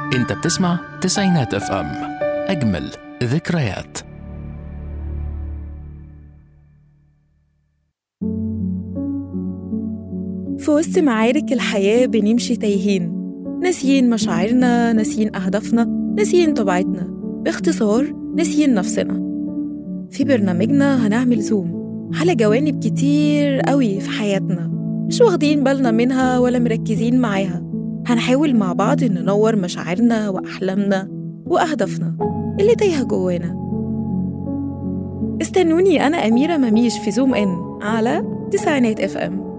انت بتسمع تسعينات اف ام اجمل ذكريات في وسط معارك الحياة بنمشي تايهين ناسيين مشاعرنا ناسيين أهدافنا ناسيين طبيعتنا باختصار ناسيين نفسنا في برنامجنا هنعمل زوم على جوانب كتير قوي في حياتنا مش واخدين بالنا منها ولا مركزين معاها هنحاول مع بعض ننور مشاعرنا وأحلامنا وأهدافنا اللي تايهة جوانا استنوني أنا أميرة مميش في زوم إن على تسعينات اف ام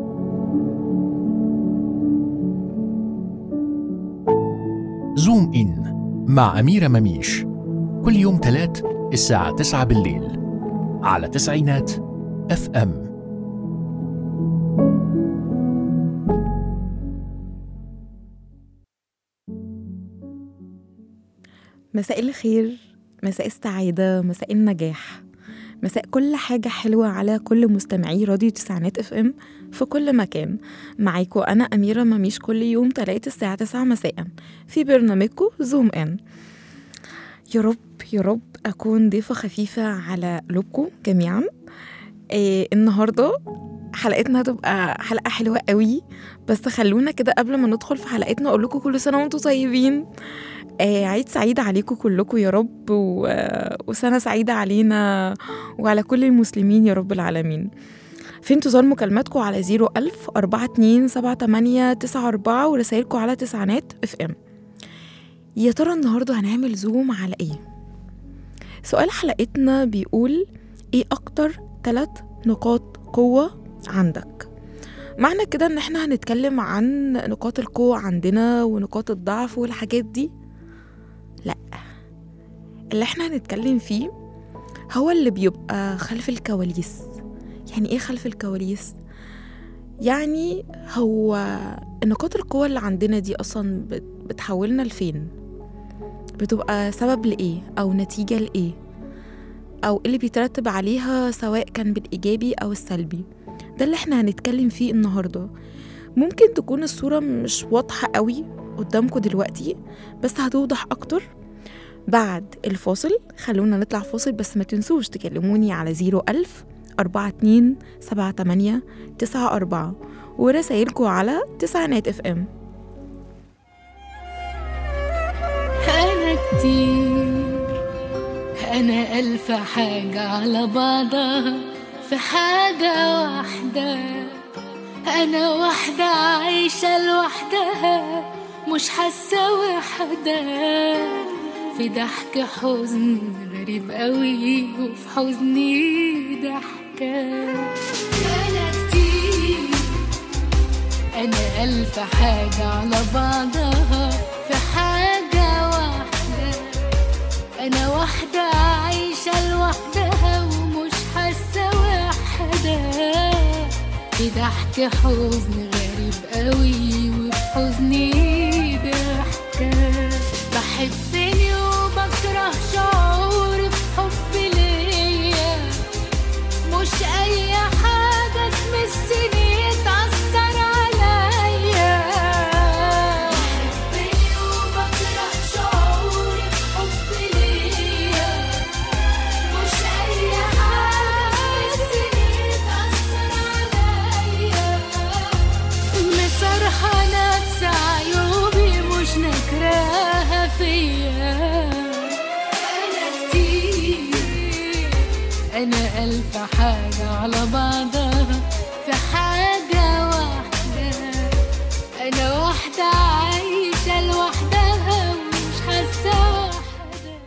زوم إن مع أميرة مميش كل يوم تلات الساعة 9 بالليل على تسعينات اف ام مساء الخير مساء السعادة مساء النجاح مساء كل حاجة حلوة على كل مستمعي راديو تسعينات اف ام في كل مكان معاكم أنا أميرة مميش كل يوم تلاتة الساعة تسعة مساء في برنامجكم زوم ان يا رب يا رب أكون ضيفة خفيفة على قلوبكم جميعا إيه النهاردة حلقتنا هتبقى حلقة حلوة قوي بس خلونا كده قبل ما ندخل في حلقتنا أقول لكم كل سنة وانتم طيبين آه عيد سعيد عليكم كلكم يا رب و... وسنة سعيدة علينا وعلى كل المسلمين يا رب العالمين في انتظار مكالماتكم على 01000 42 78 94 ورسائلكم على تسعينات اف ام يا ترى النهارده هنعمل زوم على ايه سؤال حلقتنا بيقول ايه اكتر ثلاث نقاط قوة عندك معنى كده ان احنا هنتكلم عن نقاط القوة عندنا ونقاط الضعف والحاجات دي لا اللي احنا هنتكلم فيه هو اللي بيبقى خلف الكواليس يعني ايه خلف الكواليس يعني هو نقاط القوة اللي عندنا دي اصلا بت- بتحولنا لفين بتبقى سبب لايه او نتيجة لايه او اللي بيترتب عليها سواء كان بالايجابي او السلبي ده اللي احنا هنتكلم فيه النهارده ممكن تكون الصورة مش واضحة قوي قدامكم دلوقتي بس هتوضح أكتر بعد الفاصل خلونا نطلع فاصل بس ما تنسوش تكلموني على 01000 42 78 94 ورسايلكم على تسعينات اف ام أنا كتير أنا ألف حاجة على بعضها في حاجة واحدة أنا واحدة عايشة لوحدها مش حاسة وحدة في ضحك حزن غريب قوي وفي حزني ضحكة أنا كتير أنا ألف حاجة على بعضها في حاجة واحدة أنا واحدة عايشة لوحدها ومش حاسة وحدة في ضحك حزن غريب قوي وفي حزني ضحكة بحبني وبكره شعوري بحب ليا مش اي حاجة تمسني تأثر عليا بحبني وبكره شعوري بحب ليا مش اي حاجة تمسني تأثر عليا مصرحة نفس عيوبي مش نكراها فيا أنا كتير أنا ألف حاجة على بعضها في حاجة واحدة أنا واحدة عايشة لوحدها ومش حاسة وحدة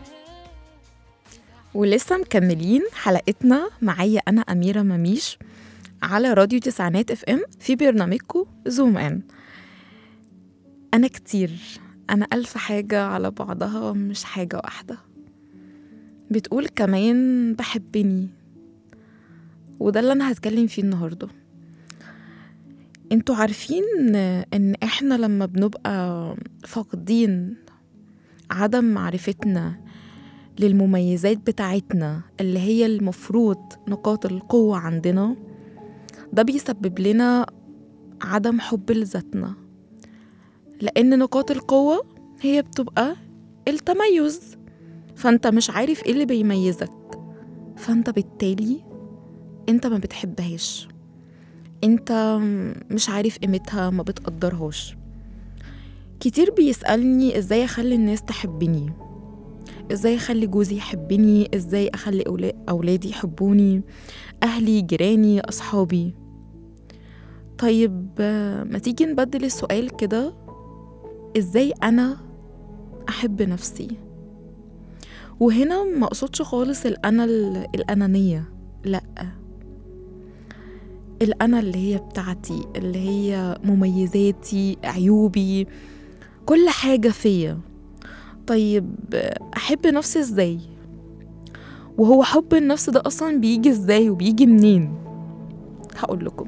ولسه مكملين حلقتنا معايا أنا أميرة مميش على راديو تسعينات اف ام في برنامجكم زوم ان أنا كتير أنا ألف حاجة على بعضها مش حاجة واحدة بتقول كمان بحبني وده اللي أنا هتكلم فيه النهاردة انتوا عارفين ان احنا لما بنبقى فاقدين عدم معرفتنا للمميزات بتاعتنا اللي هي المفروض نقاط القوة عندنا ده بيسبب لنا عدم حب لذاتنا لأن نقاط القوة هي بتبقى التميز فانت مش عارف ايه اللي بيميزك فانت بالتالي انت ما بتحبهاش انت مش عارف قيمتها ما بتقدرهاش كتير بيسألني ازاي اخلي الناس تحبني ازاي اخلي جوزي يحبني ازاي اخلي أولا- اولادي يحبوني اهلي جيراني اصحابي طيب آه، ما تيجي نبدل السؤال كده ازاي انا احب نفسي وهنا ما اقصدش خالص الانا ال- الانانيه لا الانا اللي هي بتاعتي اللي هي مميزاتي عيوبي كل حاجه فيا طيب احب نفسي ازاي وهو حب النفس ده اصلا بيجي ازاي وبيجي منين هقول لكم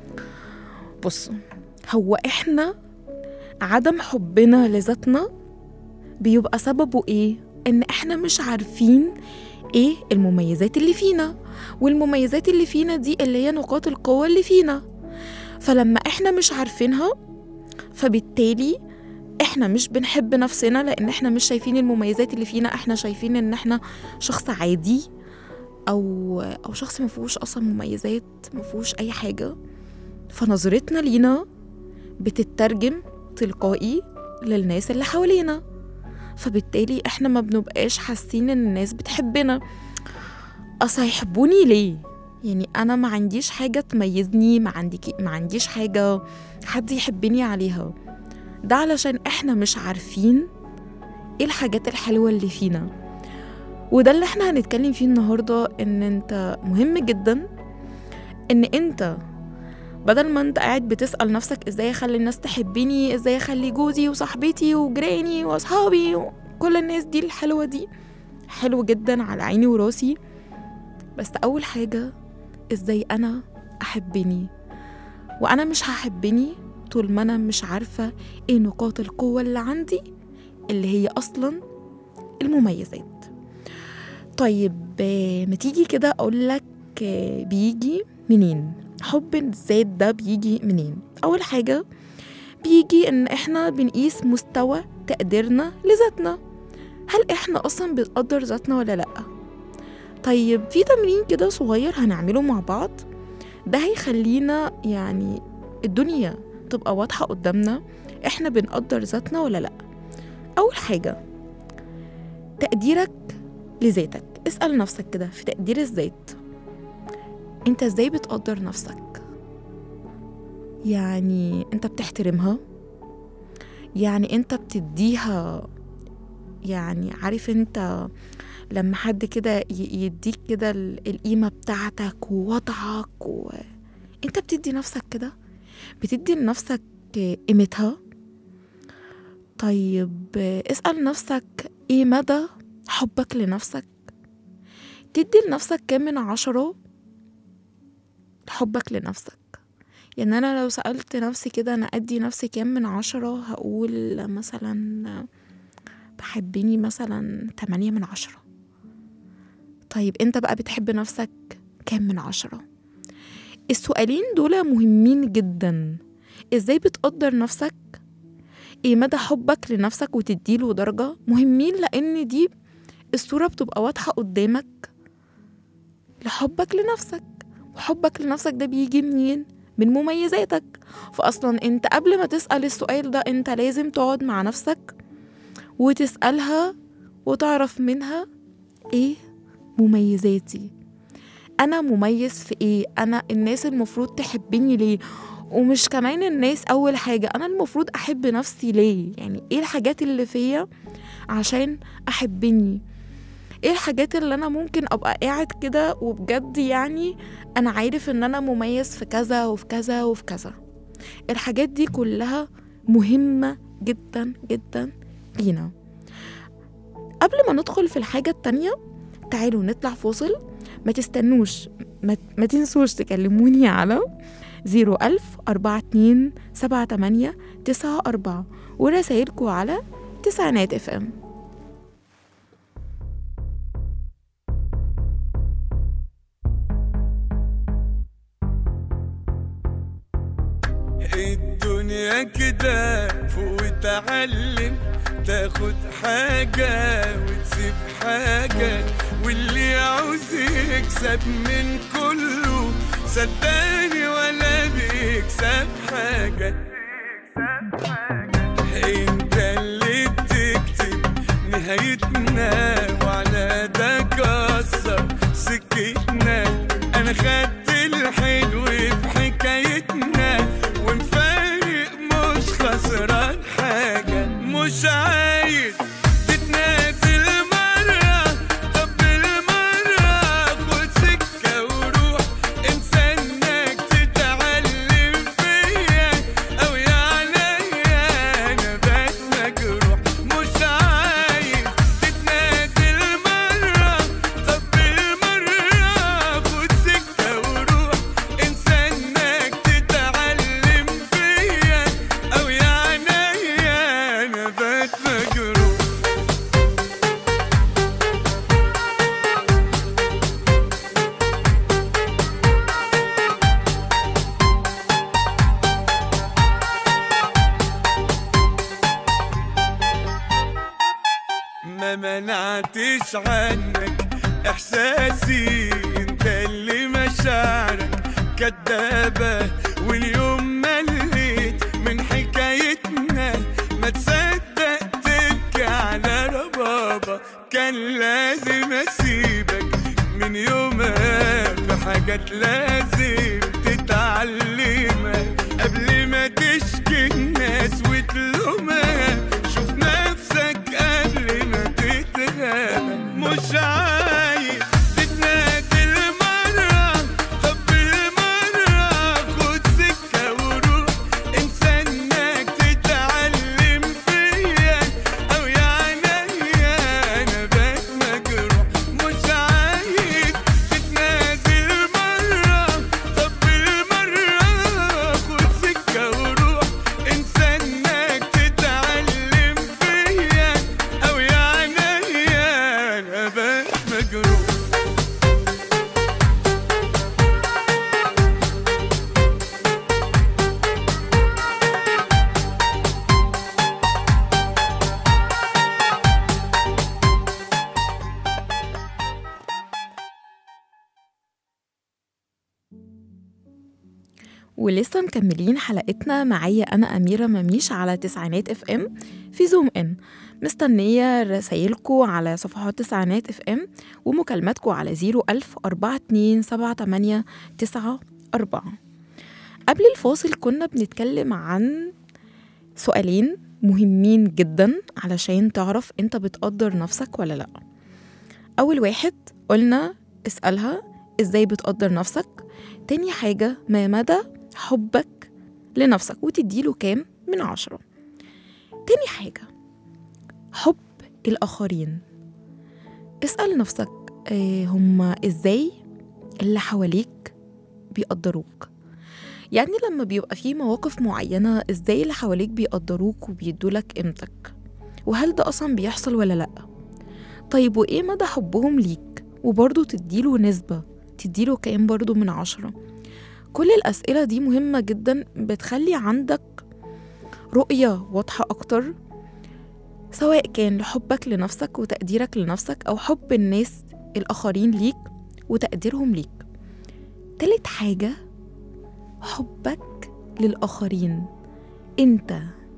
بصوا هو احنا عدم حبنا لذاتنا بيبقى سببه ايه ان احنا مش عارفين ايه المميزات اللي فينا والمميزات اللي فينا دي اللي هي نقاط القوة اللي فينا فلما احنا مش عارفينها فبالتالي احنا مش بنحب نفسنا لان احنا مش شايفين المميزات اللي فينا احنا شايفين ان احنا شخص عادي او او شخص ما فيهوش اصلا مميزات ما فيهوش اي حاجه فنظرتنا لينا بتترجم تلقائي للناس اللي حوالينا فبالتالي احنا ما بنبقاش حاسين ان الناس بتحبنا اصل هيحبوني ليه يعني انا ما عنديش حاجه تميزني ما عندي ما عنديش حاجه حد يحبني عليها ده علشان احنا مش عارفين ايه الحاجات الحلوه اللي فينا وده اللي احنا هنتكلم فيه النهارده ان انت مهم جدا ان انت بدل ما انت قاعد بتسأل نفسك ازاي اخلي الناس تحبني ازاي اخلي جوزي وصاحبتي وجيراني واصحابي وكل الناس دي الحلوة دي حلو جدا على عيني وراسي بس اول حاجة ازاي انا احبني وانا مش هحبني طول ما انا مش عارفة ايه نقاط القوة اللي عندي اللي هي اصلا المميزات طيب آه، ما تيجي كده اقولك آه، بيجي منين حب الذات ده بيجي منين اول حاجه بيجي ان احنا بنقيس مستوى تقديرنا لذاتنا هل احنا اصلا بنقدر ذاتنا ولا لا طيب في تمرين كده صغير هنعمله مع بعض ده هيخلينا يعني الدنيا تبقى واضحه قدامنا احنا بنقدر ذاتنا ولا لا اول حاجه تقديرك لذاتك اسال نفسك كده في تقدير الذات انت ازاي بتقدر نفسك يعني انت بتحترمها يعني انت بتديها يعني عارف انت لما حد كده ي- يديك كده ال- القيمة بتاعتك ووضعك و... انت بتدي نفسك كده بتدي لنفسك قيمتها طيب اسأل نفسك ايه مدى حبك لنفسك تدي لنفسك كام من عشرة حبك لنفسك يعني أنا لو سألت نفسي كده أنا أدي نفسي كام من عشرة هقول مثلا بحبني مثلا تمانية من عشرة طيب أنت بقى بتحب نفسك كام من عشرة السؤالين دول مهمين جدا ازاي بتقدر نفسك ايه مدى حبك لنفسك وتديله درجة مهمين لأن دي الصورة بتبقى واضحة قدامك لحبك لنفسك وحبك لنفسك ده بيجي منين؟ من مميزاتك فأصلا انت قبل ما تسأل السؤال ده انت لازم تقعد مع نفسك وتسألها وتعرف منها ايه مميزاتي انا مميز في ايه انا الناس المفروض تحبني ليه ومش كمان الناس اول حاجة انا المفروض احب نفسي ليه يعني ايه الحاجات اللي فيا عشان احبني ايه الحاجات اللي انا ممكن ابقى قاعد كده وبجد يعني انا عارف ان انا مميز في كذا وفي كذا وفي كذا الحاجات دي كلها مهمة جدا جدا لينا قبل ما ندخل في الحاجة التانية تعالوا نطلع فاصل ما تستنوش ما, ما تنسوش تكلموني على زيرو ألف أربعة اتنين سبعة تمانية تسعة أربعة ورسايلكوا على تسعينات اف ام الدنيا كده فوق وتعلم تاخد حاجة وتسيب حاجة واللي يعوز يكسب من كله صدقني ولا بيكسب حاجة انت اللي بتكتب نهايتنا وعلى ده كسر سكتنا انا خدت الحلو في حكايتنا ومفارق مش خسران حاجة مش عايز تتنازل مرة طب بالمرة خد سكة وروح انسى انك تتعلم فيا او يعني انا بقيت مجروح مش عايز تتنازل مرة طب بالمرة خد سكة وروح انسى انك تتعلم فيا او يعني انا بقيت مجروح ما منعتش عنك احساسي انت اللي مشاعرك كدابة واليوم مليت من حكايتنا ما تصدق تبكي على ربابة كان لازم اسيبك من يومها في حاجات لازم تتعلمها قبل ما تشكي الناس وتلومها شوف نفسك قبل ما تتغابى مش عايز تتنازل مرة طب بالمرة خد سكة وروح انسى انك تتعلم فيا او يعني انا بقيت مجروح مش عايز تتنازل مرة طب بالمرة خد سكة وروح انسى انك تتعلم فيا او يعني انا بقيت مجروح ولسه مكملين حلقتنا معايا أنا أميرة مميش على تسعينات اف ام في زوم ان مستنية رسايلكو على صفحات تسعينات اف ام ومكالماتكو على زيرو ألف أربعة اتنين سبعة تمانية تسعة أربعة قبل الفاصل كنا بنتكلم عن سؤالين مهمين جدا علشان تعرف انت بتقدر نفسك ولا لأ أول واحد قلنا اسألها ازاي بتقدر نفسك تاني حاجة ما مدى حبك لنفسك وتديله كام من عشرة تاني حاجة حب الآخرين اسأل نفسك آه، هما ازاي اللي حواليك بيقدروك يعني لما بيبقى في مواقف معينة ازاي اللي حواليك بيقدروك وبيدولك قيمتك وهل ده أصلا بيحصل ولا لأ طيب وإيه مدى حبهم ليك وبرضه تديله نسبة تديله كام برضه من عشرة كل الأسئلة دي مهمة جدا بتخلي عندك رؤية واضحة أكتر سواء كان لحبك لنفسك وتقديرك لنفسك أو حب الناس الآخرين ليك وتقديرهم ليك تالت حاجة حبك للآخرين انت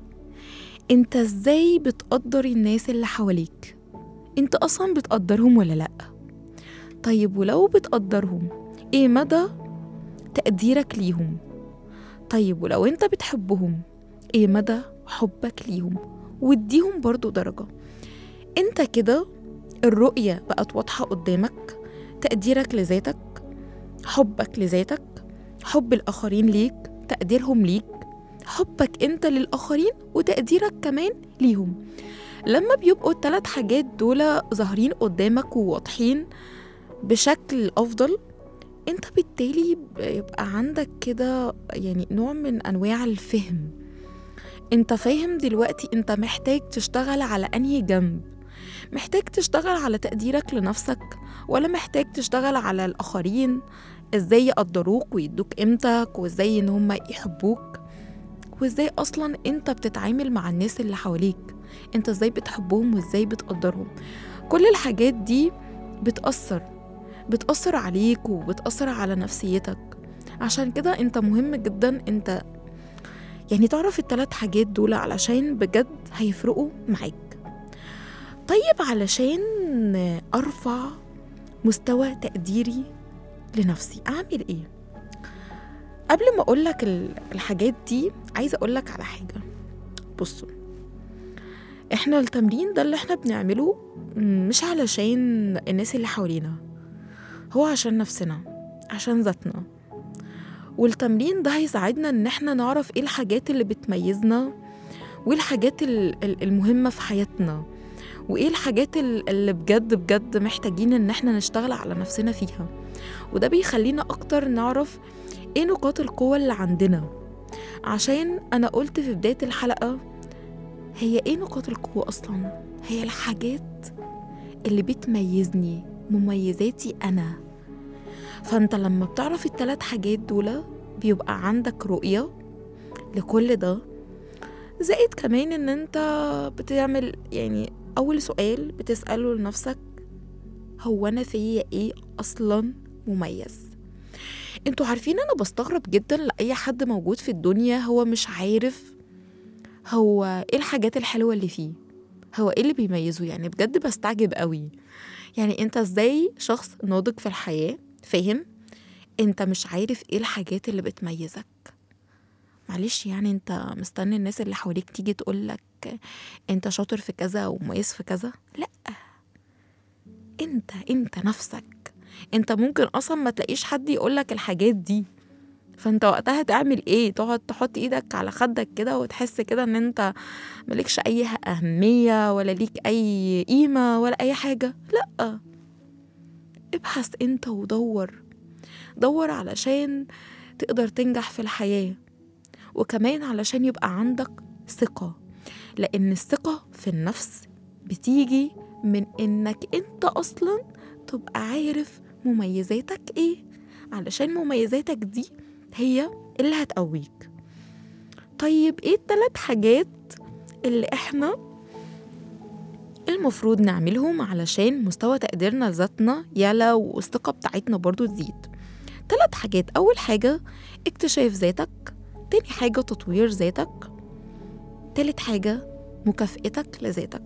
انت ازاي بتقدر الناس اللي حواليك انت اصلا بتقدرهم ولا لا طيب ولو بتقدرهم ايه مدى تقديرك ليهم طيب ولو انت بتحبهم ايه مدى حبك ليهم واديهم برضو درجة انت كده الرؤية بقت واضحة قدامك تقديرك لذاتك حبك لذاتك حب الآخرين ليك تقديرهم ليك حبك انت للآخرين وتقديرك كمان ليهم لما بيبقوا التلات حاجات دول ظاهرين قدامك وواضحين بشكل أفضل انت بالتالي بيبقى عندك كده يعني نوع من أنواع الفهم انت فاهم دلوقتي انت محتاج تشتغل على أنهي جنب محتاج تشتغل على تقديرك لنفسك ولا محتاج تشتغل على الآخرين ازاي يقدروك ويدوك قيمتك وازاي ان هم يحبوك وازاي اصلا انت بتتعامل مع الناس اللي حواليك انت ازاي بتحبهم وازاي بتقدرهم كل الحاجات دي بتأثر بتأثر عليك وبتأثر على نفسيتك عشان كده انت مهم جدا انت يعني تعرف التلات حاجات دول علشان بجد هيفرقوا معاك طيب علشان ارفع مستوى تقديري لنفسي اعمل ايه قبل ما اقولك ال- الحاجات دي عايزه اقولك على حاجه بصوا احنا التمرين ده اللي احنا بنعمله مش علشان الناس اللي حوالينا هو عشان نفسنا عشان ذاتنا والتمرين ده هيساعدنا ان احنا نعرف ايه الحاجات اللي بتميزنا وايه الحاجات ال- ال- المهمة في حياتنا وايه الحاجات ال- اللي بجد بجد محتاجين ان احنا نشتغل على نفسنا فيها وده بيخلينا اكتر نعرف ايه نقاط القوة اللي عندنا عشان انا قلت في بداية الحلقة هي ايه نقاط القوة اصلا هي الحاجات اللي بتميزني مميزاتي انا فانت لما بتعرف التلات حاجات دول بيبقى عندك رؤية لكل ده زائد كمان ان انت بتعمل يعني اول سؤال بتسأله لنفسك هو انا فيا ايه اصلا مميز انتوا عارفين انا بستغرب جدا لاي حد موجود في الدنيا هو مش عارف هو ايه الحاجات الحلوة اللي فيه هو ايه اللي بيميزه يعني بجد بستعجب قوي يعني انت ازاي شخص ناضج في الحياة فاهم انت مش عارف ايه الحاجات اللي بتميزك معلش يعني انت مستني الناس اللي حواليك تيجي تقولك انت شاطر في كذا ومميز في كذا لا انت انت نفسك انت ممكن اصلا ما تلاقيش حد يقولك الحاجات دي فانت وقتها تعمل ايه تقعد تحط ايدك على خدك كده وتحس كده ان انت مالكش اي اهمية ولا ليك اي قيمة ولا اي حاجة لا ابحث انت ودور دور علشان تقدر تنجح في الحياة وكمان علشان يبقى عندك ثقة لأن الثقة في النفس بتيجي من إنك أنت أصلا تبقى عارف مميزاتك إيه علشان مميزاتك دي هي اللي هتقويك طيب إيه التلات حاجات اللي إحنا المفروض نعملهم علشان مستوى تقديرنا لذاتنا يعلى والثقة بتاعتنا برضو تزيد تلات حاجات أول حاجة اكتشاف ذاتك تاني حاجة تطوير ذاتك تالت حاجة مكافئتك لذاتك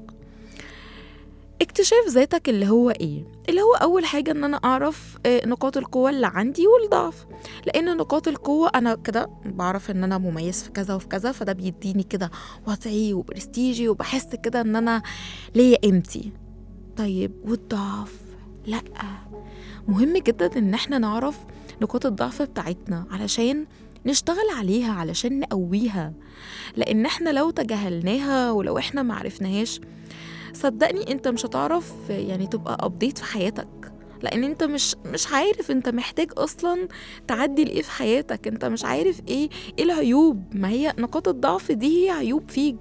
اكتشاف ذاتك اللي هو ايه اللي هو اول حاجه ان انا اعرف آه، نقاط القوه اللي عندي والضعف لان نقاط القوه انا كده بعرف ان انا مميز في كذا وفي كذا فده بيديني كده وضعي وبرستيجي وبحس كده ان انا ليا قيمتي طيب والضعف لا مهم جدا ان احنا نعرف نقاط الضعف بتاعتنا علشان نشتغل عليها علشان نقويها لان احنا لو تجاهلناها ولو احنا معرفناهاش صدقني انت مش هتعرف يعني تبقى ابديت في حياتك لان انت مش مش عارف انت محتاج اصلا تعدل ايه في حياتك انت مش عارف ايه ايه العيوب ما هي نقاط الضعف دي هي عيوب فيك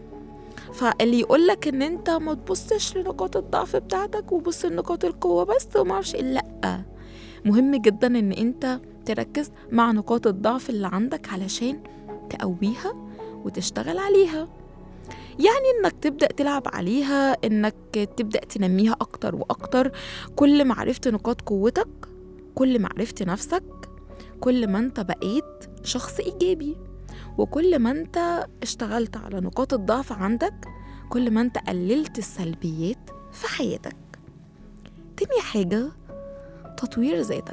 فاللي يقولك ان انت ما تبصش لنقاط الضعف بتاعتك وبص لنقاط القوه بس وما اعرفش ايه لا مهم جدا ان انت تركز مع نقاط الضعف اللي عندك علشان تقويها وتشتغل عليها يعني انك تبدا تلعب عليها انك تبدا تنميها اكتر واكتر كل ما عرفت نقاط قوتك كل ما عرفت نفسك كل ما انت بقيت شخص ايجابي وكل ما انت اشتغلت على نقاط الضعف عندك كل ما انت قللت السلبيات في حياتك تاني حاجة تطوير ذاتك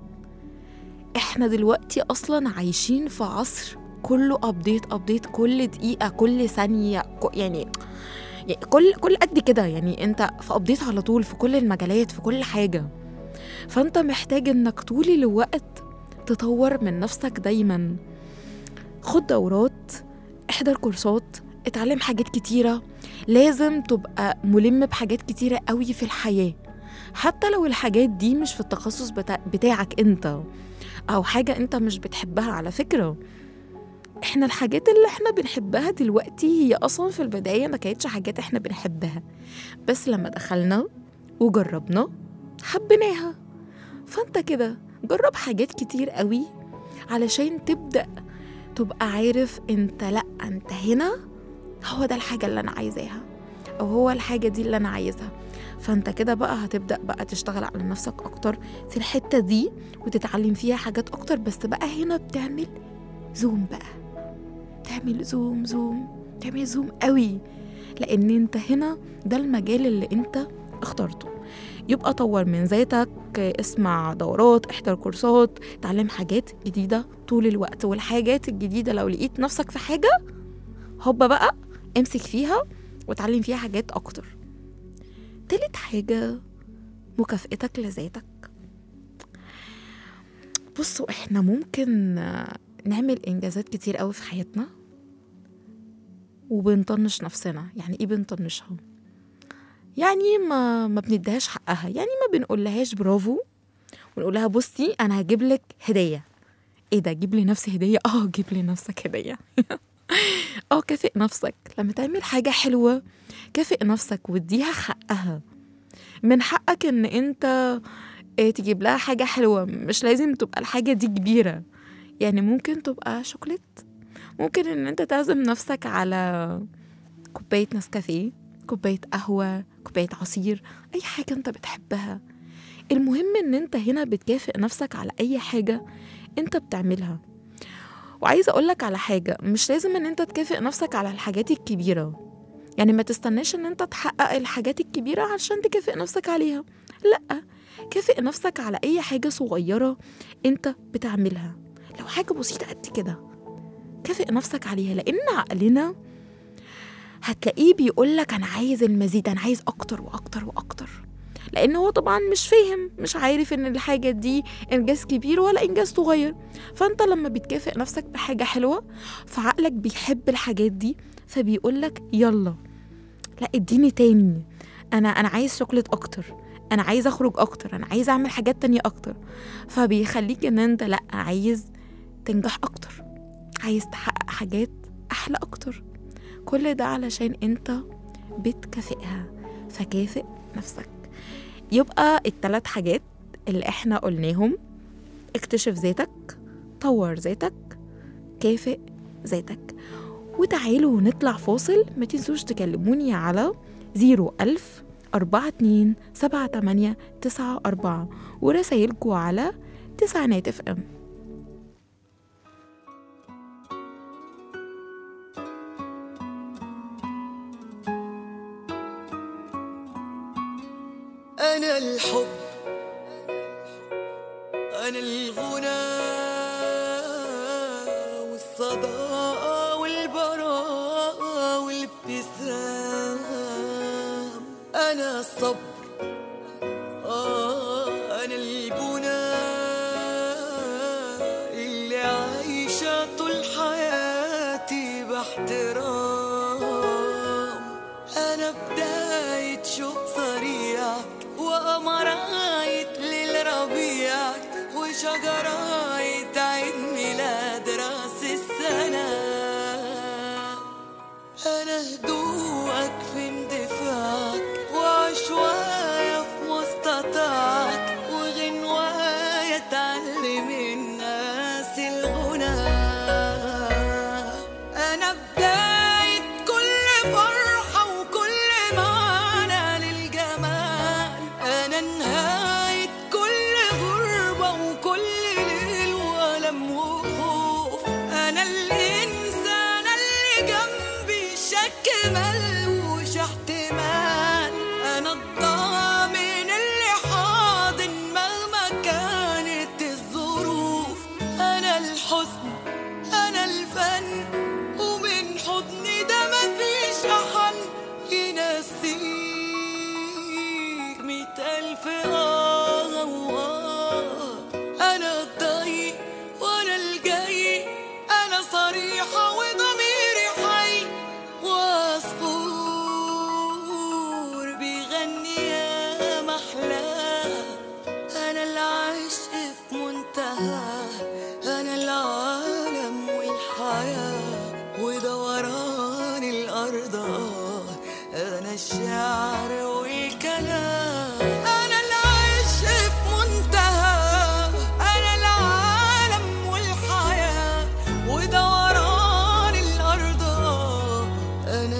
احنا دلوقتي اصلا عايشين في عصر كله ابديت ابديت كل دقيقة كل ثانية ك- يعني يعني كل كل قد كده يعني انت في ابديت على طول في كل المجالات في كل حاجة فانت محتاج انك طول الوقت تطور من نفسك دايما خد دورات احضر كورسات اتعلم حاجات كتيرة لازم تبقى ملم بحاجات كتيرة قوي في الحياة حتى لو الحاجات دي مش في التخصص بتاع بتاعك انت او حاجة انت مش بتحبها على فكرة احنا الحاجات اللي احنا بنحبها دلوقتي هي اصلا في البداية ما كانتش حاجات احنا بنحبها بس لما دخلنا وجربنا حبيناها فانت كده جرب حاجات كتير قوي علشان تبدأ تبقى عارف انت لا انت هنا هو ده الحاجة اللي أنا عايزاها أو هو الحاجة دي اللي أنا عايزها فأنت كده بقى هتبدأ بقى تشتغل على نفسك أكتر في الحتة دي وتتعلم فيها حاجات أكتر بس بقى هنا بتعمل زوم بقى تعمل زوم زوم تعمل زوم قوي لأن أنت هنا ده المجال اللي أنت اخترته يبقى طور من ذاتك اسمع دورات احضر كورسات اتعلم حاجات جديدة طول الوقت والحاجات الجديدة لو لقيت نفسك في حاجة هوبا بقى امسك فيها وتعلم فيها حاجات أكتر تالت حاجة مكافئتك لذاتك بصوا احنا ممكن آه، نعمل إنجازات كتير قوي في حياتنا وبنطنش نفسنا يعني ايه بنطنشها يعني ما ما بنديهاش حقها يعني ما بنقولهاش برافو ونقول لها بصي انا هجيب لك هديه ايه ده جيب لي نفسي هديه اه جيب لي نفسك هديه اه كافئ نفسك لما تعمل حاجه حلوه كافئ نفسك واديها حقها من حقك ان انت آه، تجيب لها حاجه حلوه مش لازم تبقى الحاجه دي كبيره يعني ممكن تبقى شوكليت ممكن ان انت تعزم نفسك على كوبايه نسكافيه كوبايه قهوه كوبايه عصير اي حاجه انت بتحبها المهم ان انت هنا بتكافئ نفسك على اي حاجه انت بتعملها وعايزه اقولك على حاجه مش لازم ان انت تكافئ نفسك على الحاجات الكبيره يعني ما تستناش ان انت تحقق الحاجات الكبيره عشان تكافئ نفسك عليها لا كافئ نفسك على اي حاجه صغيره انت بتعملها لو حاجه بسيطه قد كده كافئ نفسك عليها لان عقلنا هتلاقيه بيقولك انا عايز المزيد انا عايز اكتر واكتر واكتر لان هو طبعا مش فاهم مش عارف ان الحاجه دي انجاز كبير ولا انجاز صغير فانت لما بتكافئ نفسك بحاجه حلوه فعقلك بيحب الحاجات دي فبيقولك يلا لا اديني تاني انا انا عايز شوكليت اكتر انا عايز اخرج اكتر انا عايز اعمل حاجات تانية اكتر فبيخليك ان انت لا عايز تنجح اكتر عايز تحقق حاجات احلى اكتر كل ده علشان انت بتكافئها فكافئ نفسك يبقى التلات حاجات اللي احنا قلناهم اكتشف ذاتك طور ذاتك كافئ ذاتك وتعالوا نطلع فاصل ما تنسوش تكلموني على زيرو ألف أربعة اتنين سبعة تمانية تسعة أربعة ورسايلكوا على تسعينات اف ام أنا الحب أنا الغنى والصداقة والبراءة والابتسام أنا الصبر آه أنا البنى اللي عايشة طول حياتي باحترام أنا بداية شوق صريعك وقمراية للربيعك وشجراية عيد ميلاد راس السنة أنا هدوءك في اندفاعك وعشوايا في مستطاعك وغنوايا تعلم الناس الغنى أنا بداية كل فرحة وكل معنى للجمال أنا نهاية كل غربة وكل ليل وألم وخوف أنا الإنسان اللي جنبي شك ملوش احتمال أنا الضامن اللي حاضن مهما كانت الظروف أنا الحزن أنا الفن ومن حضني ده مفيش أحد ينسيك ميت ألف آه وآه أنا الضيق وأنا الجاي أنا صريحة وضميري حي وعصفور بيغني يا محلاه أنا العشق في منتهى أنا العالم والحياة ودوران الأرض آه، أنا الشعر والكلام أنا العشق في منتهى أنا العالم والحياة ودوران الأرض آه، أنا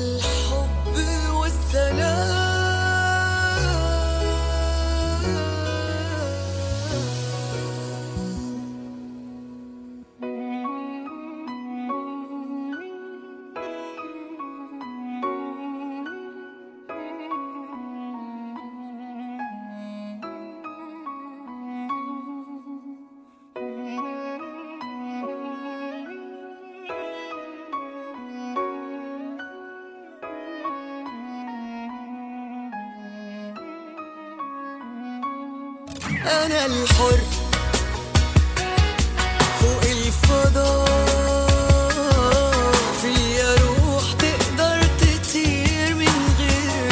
أنا الحر فوق الفضاء فيا روح تقدر تطير من غير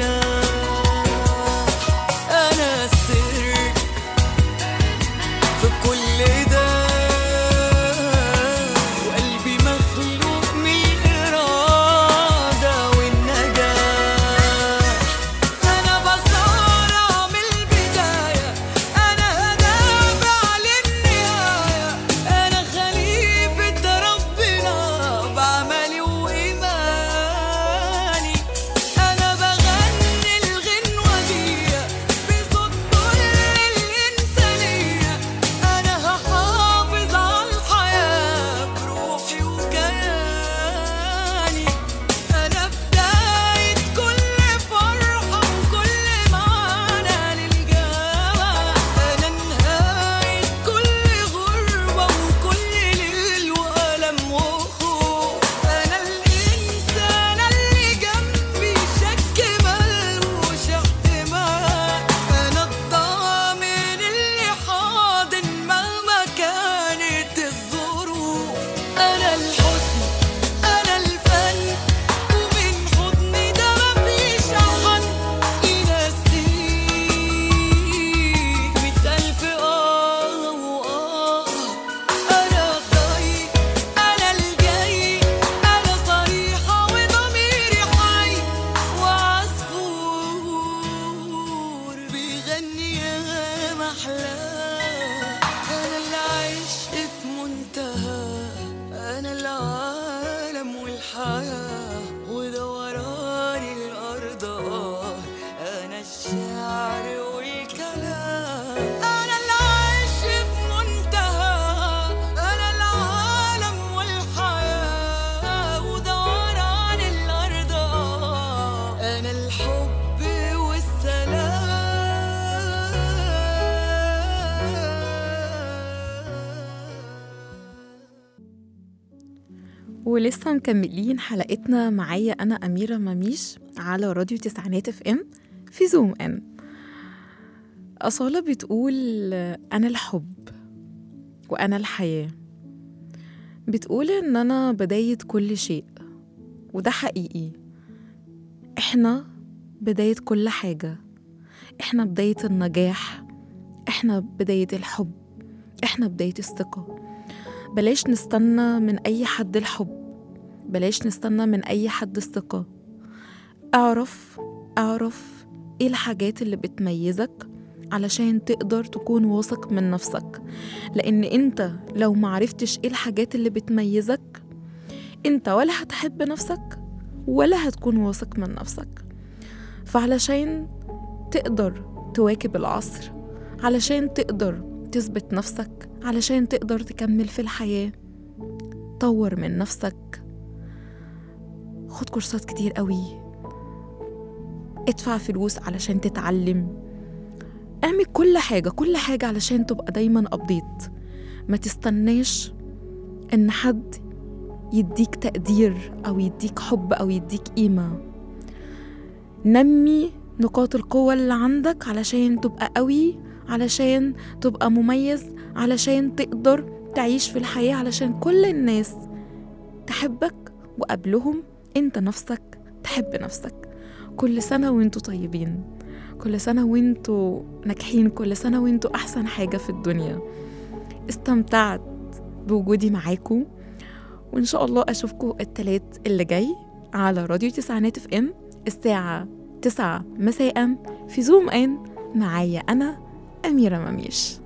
جناح أنا السر في كل ده وقلبي مخلوق من الإرادة والنجاح أنا بصارع من البداية أنا هدافع للنهاية أنا خليفة ربنا بعملي وإيماني أنا بغني الغنوة دي بصوت كل الإنسانية أنا هحافظ على الحياة بروحي وكياني أنا بداية كل فرحة وكل معنى للجمال أنا نهاية كل غربة وكل ليل وألم وخوف أنا الإنسان اللي جنبي شك ملوش احتمال أنا الضامن اللي حاضن مهما كانت الظروف أنا الحزن أنا الفن ومن حضني ده مفيش حد ينسيك مية ألف آه وآه أنا الضيق أنا الجاي أنا صريحة وضميري حي وعصفور بيغني يا محلاه أنا اللي عايش في منتهى أنا العالم والحياة ودوران الأرض آه أنا الشعر والكلام أنا اللي عايش في منتهى أنا العالم والحياة ودوران الأرض آه أنا الحب والسلام ولسه مكملين حلقتنا معايا أنا أميرة مميش على راديو تسعينات اف ام في زوم ان أصالة بتقول أنا الحب وأنا الحياة بتقول إن أنا بداية كل شيء وده حقيقي إحنا بداية كل حاجة إحنا بداية النجاح إحنا بداية الحب إحنا بداية الثقة بلاش نستنى من أي حد الحب بلاش نستنى من أي حد الثقة اعرف اعرف ايه الحاجات اللي بتميزك علشان تقدر تكون واثق من نفسك لأن انت لو معرفتش ايه الحاجات اللي بتميزك انت ولا هتحب نفسك ولا هتكون واثق من نفسك فعلشان تقدر تواكب العصر علشان تقدر تثبت نفسك علشان تقدر تكمل في الحياة طور من نفسك خد كورسات كتير قوي ادفع فلوس علشان تتعلم اعمل كل حاجة كل حاجة علشان تبقى دايما أبديت ما تستناش ان حد يديك تقدير أو يديك حب أو يديك قيمة نمي نقاط القوة اللي عندك علشان تبقى قوي علشان تبقى مميز علشان تقدر تعيش في الحياة علشان كل الناس تحبك وقبلهم انت نفسك تحب نفسك كل سنة وانتوا طيبين كل سنة وانتوا ناجحين كل سنة وانتوا أحسن حاجة في الدنيا استمتعت بوجودي معاكم وإن شاء الله أشوفكم التلات اللي جاي على راديو تسعينات اف ام الساعة تسعة مساء في زوم ان معايا أنا أميرة مميش